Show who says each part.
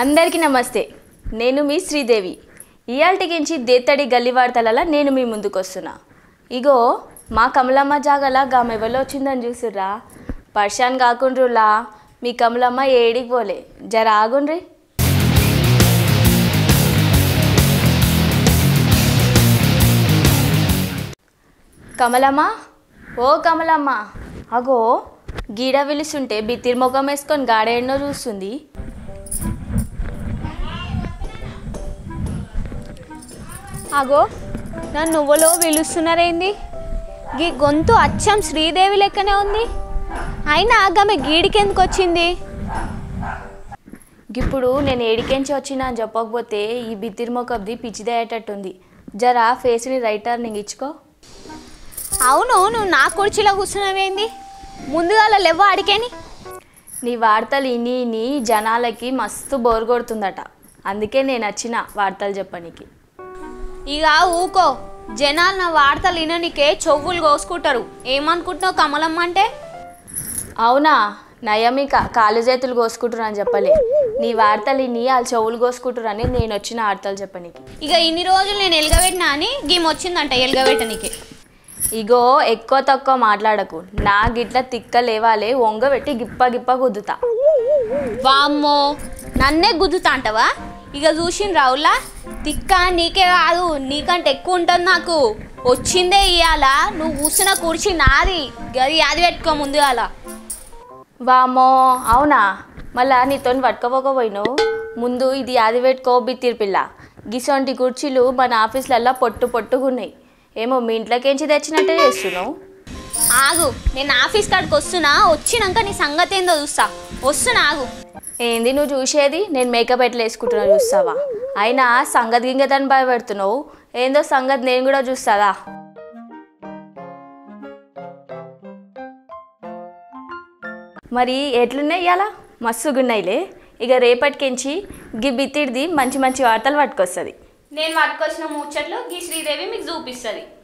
Speaker 1: అందరికీ నమస్తే నేను మీ శ్రీదేవి ఇయాల్టికించి దేత్తడి గల్లి వార్తలలో నేను మీ ముందుకు వస్తున్నా ఇగో మా కమలమ్మ జాగల గామెవలో వచ్చిందని చూసిర్రా పర్షాన్ కాకుండ్రులా మీ కమలమ్మ ఏడికి పోలే జర ఆగుండ్రి కమలమ్మ ఓ కమలమ్మ అగో గీడ విలుస్తుంటే బిత్తిరి ముఖం వేసుకొని గాడేడనో చూస్తుంది
Speaker 2: అగో నన్ను నువ్వులో పిలుస్తున్నారేంది గీ గొంతు అచ్చం శ్రీదేవి లెక్కనే ఉంది అయినా ఆమె గీడికెందుకు వచ్చింది
Speaker 1: ఇప్పుడు నేను ఏడికెంచి వచ్చినా అని చెప్పకపోతే ఈ బిత్తిరి ముఖంది పిచ్చిదయ్యేటట్టుంది జరా ఫేస్ని రైట్ టర్నింగ్ ఇచ్చుకో
Speaker 2: అవును నువ్వు నా కుర్చీలో కూర్చున్నావేంది ముందుగా లేవ్వ అడికేని
Speaker 1: నీ వార్తలు ఇని ఇని జనాలకి మస్తు బోర్ కొడుతుందట అందుకే నేను వచ్చిన వార్తలు చెప్పనీకి
Speaker 2: ఇక ఊకో జనాలు నా వార్తలు విననికే చెవులు కోసుకుంటారు ఏమనుకుంటున్నావు కమలమ్మ అంటే
Speaker 1: అవునా నయమిక కాలు చేతులు కోసుకుంటున్నా అని చెప్పలే నీ వార్తలు ఇని వాళ్ళు చెవులు కోసుకుంటురని నేను వచ్చిన వార్తలు చెప్పనీకి
Speaker 2: ఇక ఇన్ని రోజులు నేను ఎలగబెట్టినా అని గీమ్ వచ్చిందంట ఎలగబెట్టనికి
Speaker 1: ఇగో ఎక్కువ తక్కువ మాట్లాడకు నా గిట్ల తిక్క లేవాలే వంగబెట్టి గిప్ప గిప్ప గుద్దుతా
Speaker 2: వామ్మో నన్నే గుద్దుతా అంటవా ఇక చూసిన రావులా తిక్క నీకే కాదు నీకంటే ఎక్కువ ఉంటుంది నాకు వచ్చిందే ఇయ్యాల నువ్వు కూర్చున్న కుర్చీ నాది గది అది పెట్టుకో ముందుగాల
Speaker 1: వామో అవునా మళ్ళా నీతో పట్టుకోపోకపోయినావు ముందు ఇది అది పెట్టుకో బిత్తిరి పిల్ల గిసొంటి కుర్చీలు మన ఆఫీస్లల్లో పొట్టు పొట్టుకున్నాయి ఏమో మీ ఇంట్లోకేంచి తెచ్చినట్టే చేస్తున్నావు
Speaker 2: ఆగు నేను ఆఫీస్ కాడికి వస్తున్నా వచ్చినాక నీ సంగతి ఏందో చూస్తా వస్తున్నా ఆగు
Speaker 1: ఏంది నువ్వు చూసేది నేను మేకప్ ఎట్లా వేసుకుంటున్నా చూస్తావా అయినా సంగతి గింగతని భయపెడుతున్నావు ఏందో సంగతి నేను కూడా చూస్తాదా మరి ఎట్లున్నాయి ఇవాళ మస్తుగున్నాయిలే ఇక రేపటికించి గి బిత్తిడిది మంచి మంచి వార్తలు పట్టుకొస్తుంది
Speaker 2: నేను పట్టుకొచ్చిన ముచ్చట్లు ఈ శ్రీదేవి మీకు చూపిస్తుంది